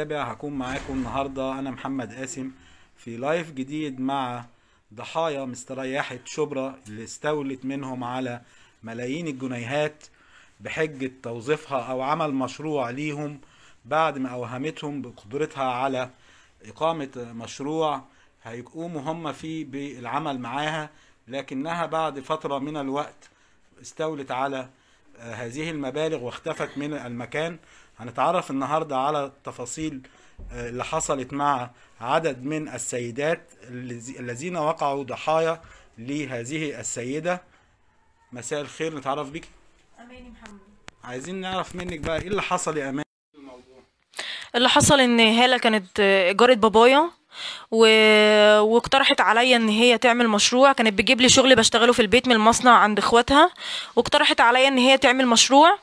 السابع هكون معاكم النهاردة أنا محمد قاسم في لايف جديد مع ضحايا مستريحة شبرا اللي استولت منهم على ملايين الجنيهات بحجة توظيفها أو عمل مشروع ليهم بعد ما أوهمتهم بقدرتها على إقامة مشروع هيقوموا هم فيه بالعمل معاها لكنها بعد فترة من الوقت استولت على آه، هذه المبالغ واختفت من المكان هنتعرف النهاردة على التفاصيل آه، اللي حصلت مع عدد من السيدات الذي- الذين وقعوا ضحايا لهذه السيدة مساء الخير نتعرف بك اماني محمد عايزين نعرف منك بقى ايه اللي حصل يا امان اللي حصل ان هالة كانت جارة بابايا و... واقترحت عليا ان هي تعمل مشروع كانت بتجيب لي شغل بشتغله في البيت من المصنع عند اخواتها واقترحت عليا ان هي تعمل مشروع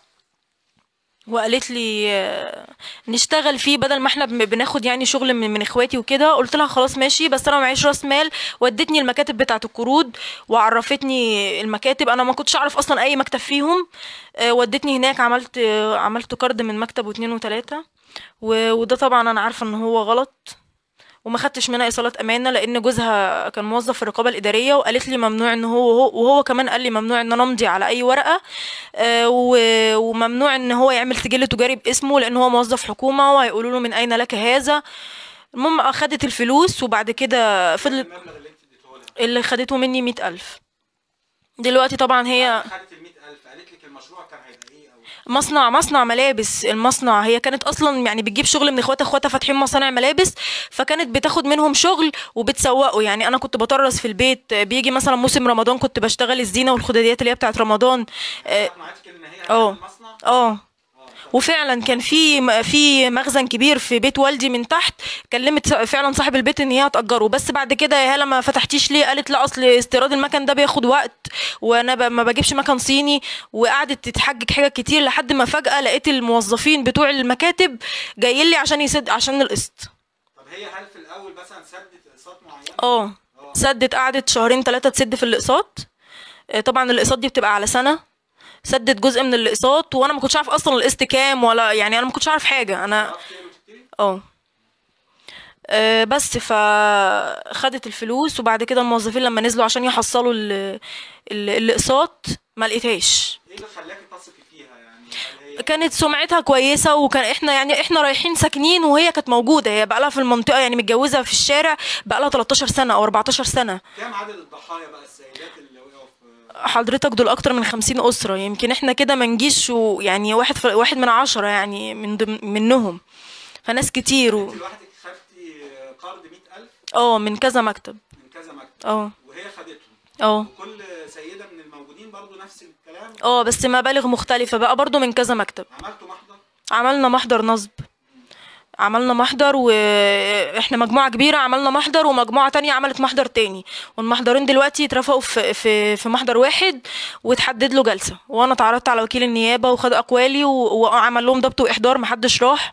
وقالت لي آه، نشتغل فيه بدل ما احنا بن- بناخد يعني شغل من, من اخواتي وكده قلت لها خلاص ماشي بس انا معيش راس مال ودتني المكاتب بتاعه القروض وعرفتني المكاتب انا ما كنتش اعرف اصلا اي مكتب فيهم آه، ودتني هناك عملت آه، عملت قرض من مكتب واتنين وتلاتة و- وده طبعا انا عارفه ان هو غلط وما خدتش منها ايصالات امانه لان جوزها كان موظف في الرقابه الاداريه وقالت لي ممنوع ان هو هو- وهو كمان قال لي ممنوع ان انا امضي على اي ورقه آه، و- وممنوع ان هو يعمل سجل تجاري باسمه لان هو موظف حكومه وهيقولوا له من اين لك هذا المهم اخدت الفلوس وبعد كده فضلت المبلغ اللي انت اديته لها اللي خدته مني مئة ألف دلوقتي طبعا هي خدت ال 100000 قالت لك المشروع كان هيبقى ايه او مصنع مصنع ملابس المصنع هي كانت اصلا يعني بتجيب شغل من اخواتها اخواتها فاتحين مصانع ملابس فكانت بتاخد منهم شغل وبتسوقه يعني انا كنت بطرز في البيت بيجي مثلا موسم رمضان كنت بشتغل الزينه والخداديات اللي هي بتاعت رمضان اه اقنعتك ان هي اه هتعمل مصنع اه وفعلا كان في في مخزن كبير في بيت والدي من تحت كلمت فعلا صاحب البيت ان هي هتأجره بس بعد كده يا هلا ما فتحتيش ليه قالت لا اصل استيراد المكن ده بياخد وقت وانا ب- ما بجيبش مكن صيني وقعدت تتحجج حاجات كتير لحد ما فجأة لقيت الموظفين بتوع المكاتب جايين لي عشان يسد عشان القسط طب هي هل في الاول مثلا سدت اقساط معينه اه سدت قعدت شهرين ثلاثة تسد في الاقساط آه، طبعا الاقساط دي بتبقى على سنة سدت جزء من الاقساط وانا ما كنتش عارف اصلا القسط كام ولا يعني انا ما كنتش عارف حاجة انا عرفتي ايه وتبتدي اه آه، بس فخدت الفلوس وبعد كده الموظفين لما نزلوا عشان يحصلوا ال- ال- الاقساط ما لقيتهاش ايه اللي خلاكي تثقي فيها يعني هل هي كانت سمعتها كويسه وكان احنا يعني احنا رايحين ساكنين وهي كانت موجوده هي بقالها في المنطقه يعني متجوزه في الشارع بقالها 13 سنه او 14 سنه كام عدد الضحايا بقى السيدات اللي وقعوا في حضرتك دول اكتر من 50 اسره يمكن احنا كده ما نجيش و- يعني واحد في واحد من عشرة يعني من ضمن منهم فناس كتير و... انت لوحدك خدتي قرض 100000 اه من كذا مكتب من كذا مكتب اه وهي خدتهم اه وكل سيده من الموجودين برضو نفس الكلام اه بس مبالغ مختلفة بقى برضو من كذا مكتب عملتوا محضر عملنا محضر نصب عملنا محضر واحنا مجموعة كبيرة عملنا محضر ومجموعة تانية عملت محضر تاني والمحضرين دلوقتي اترفقوا في في في محضر واحد وتحدد له جلسة وانا اتعرضت على وكيل النيابة وخد اقوالي و- وعمل لهم ضبط واحضار محدش راح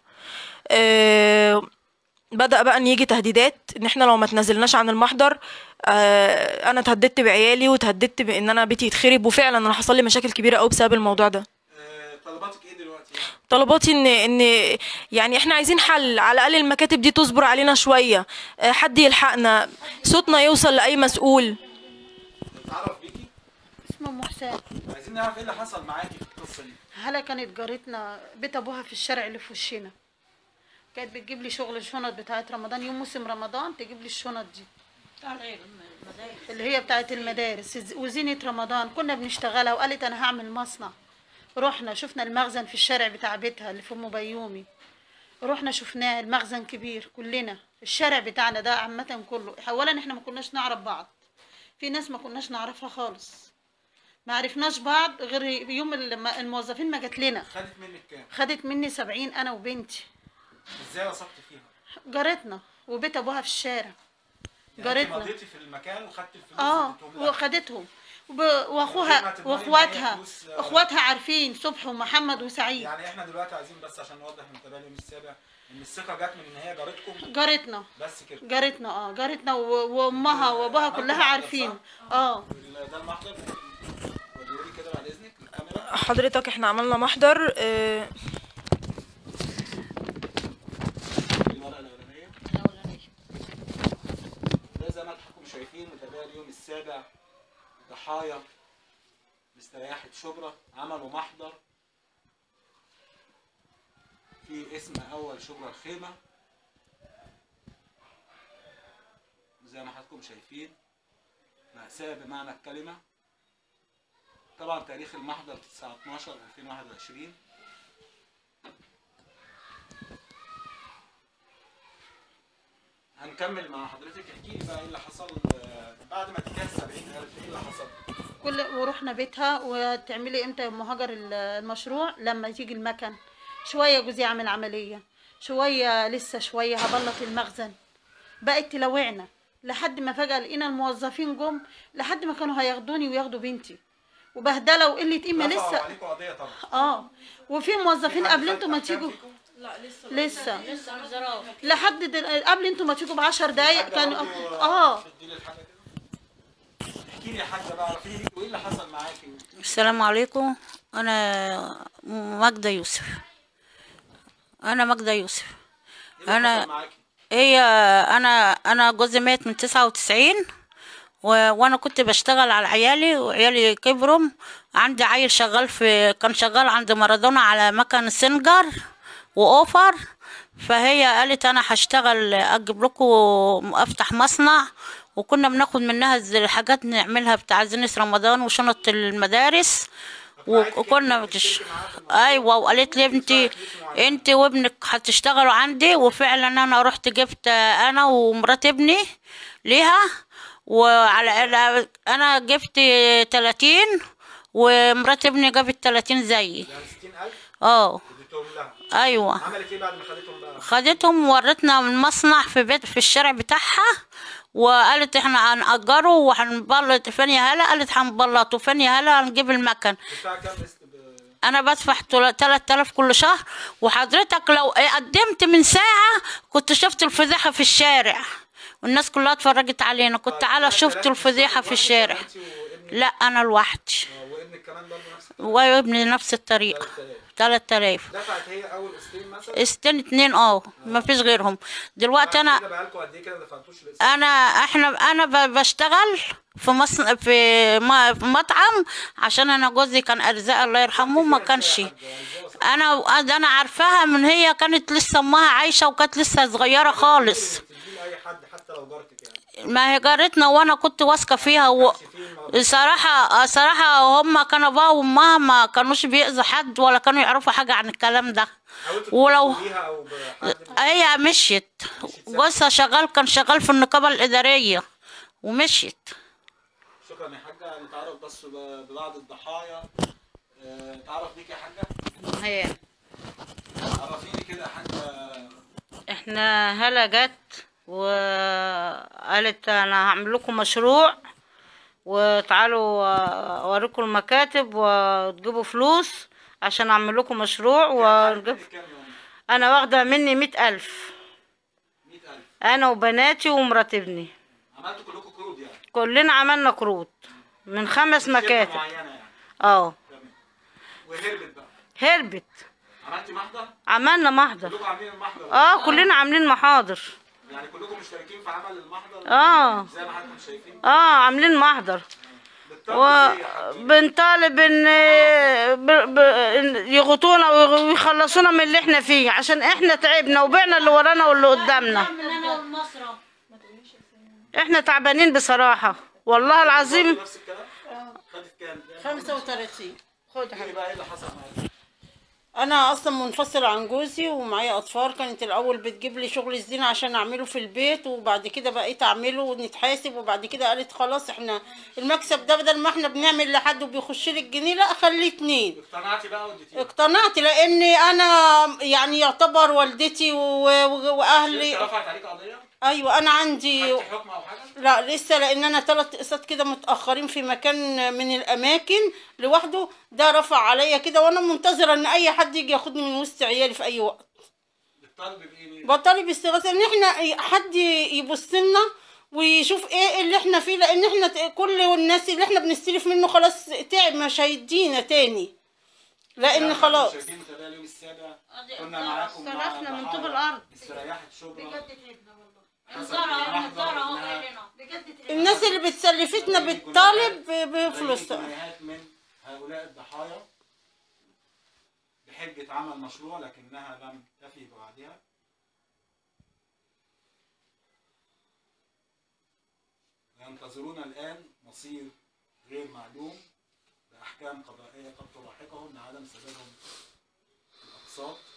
آه، بدأ بقى ان يجي تهديدات ان احنا لو ما تنزلناش عن المحضر آه، انا اتهددت بعيالي وتهددت بان انا بيتي يتخرب وفعلا انا حصل لي مشاكل كبيرة قوي بسبب الموضوع ده آه، طلباتك ايه دلوقتي طلباتي ان ان يعني احنا عايزين حل على الاقل المكاتب دي تصبر علينا شويه آه، حد يلحقنا صوتنا يوصل لاي مسؤول نتعرف بيكي اسمه ام حسين عايزين نعرف ايه اللي حصل معاكي في القصه دي هلا كانت جارتنا بيت ابوها في الشارع اللي في وشنا كانت بتجيب لي شغل الشنط بتاعت رمضان يوم موسم رمضان تجيب لي الشنط دي اللي هي بتاعت المدارس وزينة رمضان كنا بنشتغلها وقالت انا هعمل مصنع رحنا شفنا المخزن في الشارع بتاع بيتها اللي في ام بيومي رحنا شفناه المخزن كبير كلنا الشارع بتاعنا ده عامة كله اولا احنا ما كناش نعرف بعض في ناس ما كناش نعرفها خالص ما عرفناش بعض غير يوم لما الموظفين ما جات لنا خدت منك كام خدت مني سبعين انا وبنتي ازاي وثقت فيها جارتنا وبيت ابوها في الشارع يعني انت جارتنا مضيتي في المكان وخدت الفلوس اه واديتهم لها. وخدتهم وب... من غير ما واخوها تضمني إن هي واخواتها فلوس، آه. اخواتها عارفين صبح ومحمد وسعيد يعني احنا دلوقتي عايزين بس عشان نوضح لمتابعي اليوم السابع ان الثقه جت من ان هي جارتكم جارتنا بس كده جارتنا اه جارتنا و- وامها وابوها عملتوا كلها محضر، عارفين صح؟ اه وال- ده المحضر وريهولي كده بعد اذنك الكاميرا حضرتك احنا عملنا محضر آه، شايفين متابعي اليوم السابع ضحايا مستريحة شبرا عملوا محضر في اسم أول شبرا الخيمة زي ما حضراتكم شايفين مأساة بمعنى الكلمة طبعا تاريخ المحضر 9 12 2021 هنكمل مع حضرتك احكي لي بقى ايه اللي حصل آه، بعد ما تجهز 70000 ايه اللي حصل؟ كل ورحنا بيتها وتعملي امتى يا ام هاجر ال- المشروع لما تيجي المكن شويه جوزي عامل عمليه شويه لسه شويه هبلط المخزن بقت تلوعنا لحد ما فجاه لقينا الموظفين جم لحد ما كانوا هياخدوني وياخدوا بنتي وبهدله وقله قيمه رفعوا لسه عليكم قضيه طبعا اه وفي موظفين حد قبل خد انتوا ما أحكام تيجوا فيكم؟ لسه لحد دل... قبل انتوا ما تيجوا بعشر دقايق حاجة كانوا برضو، اه تديلي الحاجة كده؟ احكي لي يا حاجه بقى اعرفي وايه اللي حصل معاكي السلام عليكم انا ماجدة يوسف انا ماجدة يوسف ايه اللي أنا- حصل معاكي؟ هي انا انا جوزي مات من تسعة وتسعين و... وانا كنت بشتغل على عيالي وعيالي كبروا عندي عيل شغال في كان شغال عند مارادونا على مكن سنجر واوفر فهي قالت انا هشتغل اجيب لكم افتح مصنع وكنا بناخد منها زي الحاجات نعملها بتاع زينة رمضان وشنط المدارس وكنا بتش... ايوه وقالت لي انت انت وابنك هتشتغلوا عندي وفعلا انا رحت جبت انا ومرات ابني ليها وعلى على- انا جبت 30 ومرات ابني جابت 30 زيي يعني 60000 اه اديتهم لها ايوه عملت ايه بعد ما خدتهم بقى؟ خدتهم ورتنا من مصنع في بيت في الشارع بتاعها وقالت احنا هنأجره وهنبلط فين يا هلا قالت هنبلطه فين يا هلا هنجيب المكن بتاع كام قسط ب- انا بدفع تلات آلاف كل شهر وحضرتك لو قدمت من ساعة كنت شفت الفضيحة في الشارع والناس كلها اتفرجت علينا كنت تعالى شفت الفضيحة في الشارع انت وابنك لا انا لوحدي آه، وابنك كمان برضه نفس وابني نفس الطريقة 3000 تلات آلاف دفعت هي اول قسطين مثلا استنى اتنين اه ما فيش غيرهم دلوقتي انا كده بقالكم قد ايه كده ما دفعتوش القسط؟ انا احنا انا ب- بشتغل في مصن في ما- في مطعم عشان انا جوزي كان ارزاق الله يرحمه ما كانش انا ده انا عارفاها من هي كانت لسه امها عايشه وكانت لسه صغيره خالص تدي لاي حد حتى لو جارتك يعني ما هي جارتنا وانا كنت واثقه فيها و... صراحه صراحه هم كانوا بقى وامها ما كانوش بيأذوا حد ولا كانوا يعرفوا حاجه عن الكلام ده حاولت ولو تدخليها او بحد من- هي مشيت جوزها شغال كان شغال في النقابه الاداريه ومشيت شكرا يا حاجه نتعرف بس ب- ببعض الضحايا آه، تعرف بيك يا حاجه هي عرفيني كده يا حاجه احنا هلا جت وقالت انا هعمل لكم مشروع وتعالوا اوريكم المكاتب وتجيبوا فلوس عشان اعمل لكم مشروع ونجيب كام يوم؟ انا واخده مني مئة الف 100000 انا وبناتي ومرات ابني عملتوا كلكم قروض يعني كلنا عملنا قروض من خمس شركة مكاتب معينه يعني اه تمام وهربت بقى هربت عملتي محضر عملنا محضر كلكم عاملين المحضر اه كلنا عاملين محاضر يعني كلكم مشتركين في عمل المحضر اه زي ما حضرتك شايفين اه عاملين محضر بالطبع زي يا حاج. وبنطالب ان ب- ب- إن يغطونا ويخلصونا من اللي احنا فيه عشان احنا تعبنا وبعنا اللي ورانا واللي قدامنا احنا تعبانين بصراحة والله العظيم نفس الكلام خدت كام 35 خد ايه بقى ايه اللي حصل معاك انا اصلا منفصله عن جوزي ومعايا اطفال كانت الاول بتجيب لي شغل الزينه عشان اعمله في البيت وبعد كده بقيت اعمله ونتحاسب وبعد كده قالت خلاص احنا المكسب ده بدل ما احنا بنعمل لحد وبيخش لي الجنيه لا خليه اتنين اقتنعتي بقى وديتيه اقتنعت لاني انا يعني يعتبر والدتي و- و- واهلي الشركة رفعت عليك قضيه ايوه انا عندي خدتي حكم او حاجه لا لسه لان انا ثلاث اقساط كده متاخرين في مكان من الاماكن لوحده ده رفع عليا كده وانا منتظره ان اي حد يجي ياخدني من وسط عيالي في اي وقت بتطالبي بايه بطالب استغاثه ان احنا حد يبص لنا ويشوف ايه اللي احنا فيه لان احنا ت- كل الناس اللي احنا بنستلف منه خلاص تعب مش هيدينا تاني لان خلاص شايفين متابعي اليوم السابع كنا معاكم مع صرفنا من طوب ضحايا الارض استريحت شبرا انذار اهو انذار اهو إنها الناس اللي بتسلفتنا بالطالب ب- بفلوس ملايين الجنيهات من هؤلاء الضحايا بحجة عمل مشروع لكنها لم تفي بوعدها ينتظرون الآن مصير غير معلوم بأحكام قضائية قد تلاحقهم لعدم سدادهم الأقساط